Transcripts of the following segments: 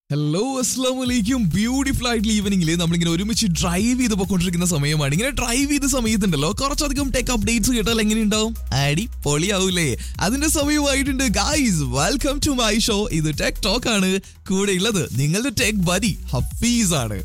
hello അസ്ലാം വലൈക്കും beautiful ആയിട്ടുള്ള ഈവനിങ്ങിൽ നമ്മളിങ്ങനെ ഒരുമിച്ച് ഡ്രൈവ് ചെയ്ത് പോയിക്കൊണ്ടിരിക്കുന്ന സമയമാണ് ഇങ്ങനെ ഡ്രൈവ് ചെയ്ത സമയത്തുണ്ടല്ലോ കുറച്ചധികം ടെക് അപ്ഡേറ്റ്സ് കേട്ടാൽ എങ്ങനെയുണ്ടാവും അടി പൊളിയാവൂലേ അതിന്റെ സമയമായിട്ടുണ്ട് guys welcome to my show ഇത് ടെക് ടോക്ക് ആണ് കൂടെ ഉള്ളത് നിങ്ങളുടെ ടെക് ബരി ഹഫീസ് ആണ്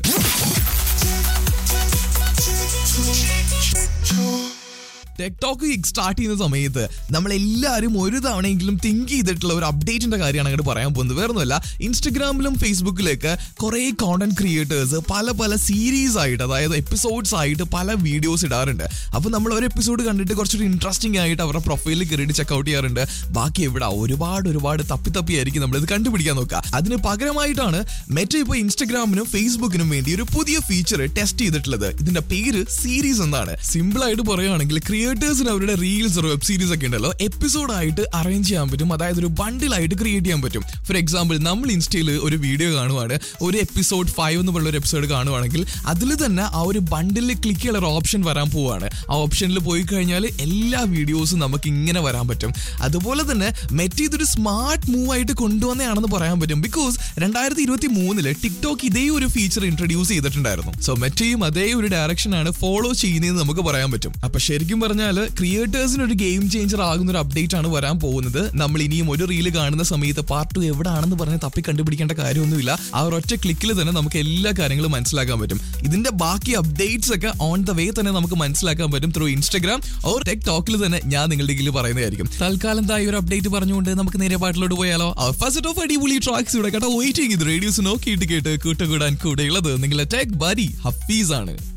ടെക്ടോക്ക് സ്റ്റാർട്ട് ചെയ്യുന്ന സമയത്ത് നമ്മളെല്ലാവരും ഒരു തവണയെങ്കിലും തിങ്ക് ചെയ്തിട്ടുള്ള ഒരു അപ്ഡേറ്റിന്റെ കാര്യമാണ് അങ്ങോട്ട് പറയാൻ പോകുന്നത് വേറെ ഒന്നുമല്ല ഇൻസ്റ്റഗ്രാമിലും ഫേസ്ബുക്കിലേക്ക് കുറേ കോണ്ടന്റ് ക്രിയേറ്റേഴ്സ് പല പല സീരീസ് ആയിട്ട് അതായത് എപ്പിസോഡ്സ് ആയിട്ട് പല വീഡിയോസ് ഇടാറുണ്ട് അപ്പോൾ നമ്മൾ ഒരു എപ്പിസോഡ് കണ്ടിട്ട് കുറച്ചൊരു ഇൻട്രസ്റ്റിംഗ് ആയിട്ട് അവരുടെ പ്രൊഫൈലിൽ കയറിയിട്ട് ചെക്കൗട്ട് ചെയ്യാറുണ്ട് ബാക്കി എവിടെ ഒരുപാട് ഒരുപാട് തപ്പി തപ്പി ആയിരിക്കും നമ്മളിത് കണ്ടുപിടിക്കാൻ നോക്കുക അതിന് പകരമായിട്ടാണ് മെറ്റ ഇപ്പോൾ ഇൻസ്റ്റഗ്രാമിനും ഫേസ്ബുക്കിനും വേണ്ടി ഒരു പുതിയ ഫീച്ചർ ടെസ്റ്റ് ചെയ്തിട്ടുള്ളത് ഇതിന്റെ പേര് സീരീസ് എന്നാണ് സിമ്പിൾ ആയിട്ട് പറയുകയാണെങ്കിൽ ക്രിയേറ്റേഴ്സിന് അവരുടെ റീൽസ് വെബ് സീരീസ് ഒക്കെ ഉണ്ടല്ലോ എപ്പിസോഡ് ആയിട്ട് അറേഞ്ച് ചെയ്യാൻ പറ്റും അതായത് ഒരു ബണ്ടിലായിട്ട് ക്രിയേറ്റ് ചെയ്യാൻ പറ്റും ഫോർ എക്സാമ്പിൾ നമ്മൾ ഇൻസ്റ്റയിൽ ഒരു വീഡിയോ കാണുവാണ് ഒരു എപ്പിസോഡ് ഫൈവ് എന്ന് പറഞ്ഞ ഒരു എപ്പിസോഡ് കാണുവാണെങ്കിൽ അതിൽ തന്നെ ആ ഒരു ബണ്ടിൽ ക്ലിക്ക് ചെയ്യാനുള്ള ഒരു ഓപ്ഷൻ വരാൻ പോവാണ് ആ ഓപ്ഷനിൽ പോയി കഴിഞ്ഞാൽ എല്ലാ വീഡിയോസും നമുക്ക് ഇങ്ങനെ വരാൻ പറ്റും അതുപോലെ തന്നെ മെറ്റ് ഇതൊരു സ്മാർട്ട് മൂവ് ആയിട്ട് കൊണ്ടുവന്നതാണെന്ന് പറയാൻ പറ്റും ബിക്കോസ് രണ്ടായിരത്തി ഇരുപത്തി മൂന്നില് ടിക്ടോക്ക് ഇതേ ഒരു ഫീച്ചർ ഇൻട്രൊഡ്യൂസ് ചെയ്തിട്ടുണ്ടായിരുന്നു സോ മെറ്റയും അതേ ഒരു ഡയറക്ഷനാണ് ഫോളോ ചെയ്യുന്നതെന്ന് നമുക്ക് പറയാൻ പറ്റും അപ്പൊ ശരിക്കും പറഞ്ഞാൽ ക്രിയേറ്റേഴ്സിന് ഒരു ഗെയിം ചേഞ്ചർ ആകുന്ന ഒരു അപ്ഡേറ്റ് ആണ് വരാൻ പോകുന്നത് നമ്മൾ ഇനിയും ഒരു റീല് കാണുന്ന സമയത്ത് പാർട്ട് ടു എവിടാണെന്ന് പറഞ്ഞ് തപ്പി കണ്ടുപിടിക്കേണ്ട കാര്യമൊന്നുമില്ല ആ ഒരൊറ്റ ക്ലിക്കിൽ തന്നെ നമുക്ക് എല്ലാ കാര്യങ്ങളും മനസ്സിലാക്കാൻ പറ്റും ഇതിന്റെ ബാക്കി അപ്ഡേറ്റ്സ് ഒക്കെ ഓൺ ദ വേ തന്നെ നമുക്ക് മനസ്സിലാക്കാൻ പറ്റും ത്രൂ ഇൻസ്റ്റാഗ്രാം ഓർ ടെക് ടോക്കിൽ തന്നെ ഞാൻ നിങ്ങളുടെ കയ്യിൽ പറയുന്നതായിരിക്കും തൽക്കാലം തായി ഒരു അപ്ഡേറ്റ് പറഞ്ഞുകൊണ്ട് നമുക്ക് നേരെ പാട്ടിലോട്ട് പോയാലോ ഫസ്റ്റ് ഓഫ് അടിപൊളി ട്രാക്സ് ഇവിടെ കേട്ടോ വെയിറ്റിംഗ് ഇത് റേഡിയോസ് നോക്കിയിട്ട് കേട്ട് കൂട്ടുകൂടാൻ കൂടെയുള്ളത് നിങ്ങളുടെ ടെക് ബരി ഹഫീസ് ആണ്